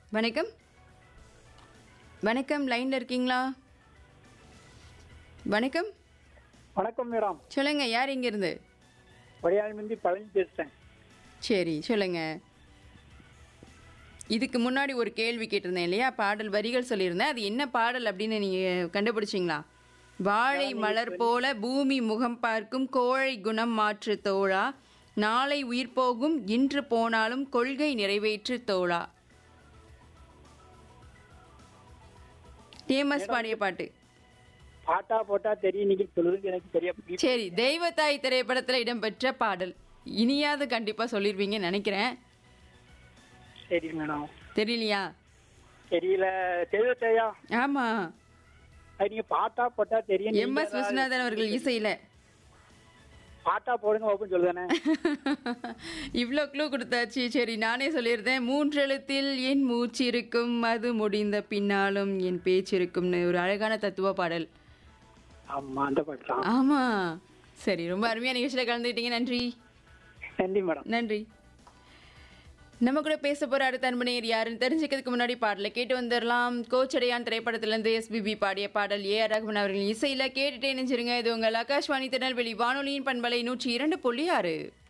வணக்கம் வணக்கம் லைன்ல இருக்கீங்களா வணக்கம் வணக்கம் மேடம் சொல்லுங்க யார் இங்க இருந்து ஒரையாள்மிந்தி பழனி பேசுறேன் சரி சொல்லுங்க இதுக்கு முன்னாடி ஒரு கேள்வி கேட்டிருந்தேன் இல்லையா பாடல் வரிகள் சொல்லியிருந்தேன் அது என்ன பாடல் அப்படின்னு நீங்க கண்டுபிடிச்சிங்களா வாழை மலர் போல பூமி முகம் பார்க்கும் கோழை குணம் மாற்று தோழா நாளை உயிர் போகும் இன்று போனாலும் கொள்கை நிறைவேற்று தோழா டிஎம்எஸ் பாடிய பாட்டு பாட்டா போட்டா தெரியும் நீங்க சொல்லுறது எனக்கு தெரிய சரி தெய்வத்தாய் திரைப்படத்தில் இடம்பெற்ற பாடல் இனியாவது கண்டிப்பா சொல்லிருவீங்கன்னு நினைக்கிறேன் சரி மேடம் தெரியலையா தெரியல தெரியலையா ஆமா அது நீங்க பாட்டா போட்டா தெரியும் நீங்க எம் எஸ் ஏதாவது விஸ்வநாதன் அவர்கள் இசையில பாட்டா போடுங்க ஓப்பன் சொல்லுதானே இவ்வளோ க்ளூ கொடுத்தாச்சு சரி நானே சொல்லியிருந்தேன் மூன்றெழுத்தில் என் மூச்சு இருக்கும் அது முடிந்த பின்னாலும் என் பேச்சு இருக்கும்னு ஒரு அழகான தத்துவ பாடல் ஆமா அந்த பாட்டு தான் ஆமா சரி ரொம்ப அருமையா நிகழ்ச்சியில் கலந்துக்கிட்டீங்க நன்றி நன்றி மேடம் நன்றி நம்ம கூட பேச போற அடுத்த அன்பனையர் யாருன்னு தெரிஞ்சுக்கிறதுக்கு முன்னாடி பாடலை கேட்டு வந்துடலாம் கோச்சடையான் திரைப்படத்திலிருந்து எஸ்பிபி பாடிய பாடல் ஏ ஆர் ரகுமன் அவர்களின் இசையில கேட்டுட்டே நினைச்சிருங்க இது உங்கள் ஆகாஷ்வாணி திருநெல்வேலி வானொலியின் பண்பலை நூற்றி இரண்டு புள்ளி ஆறு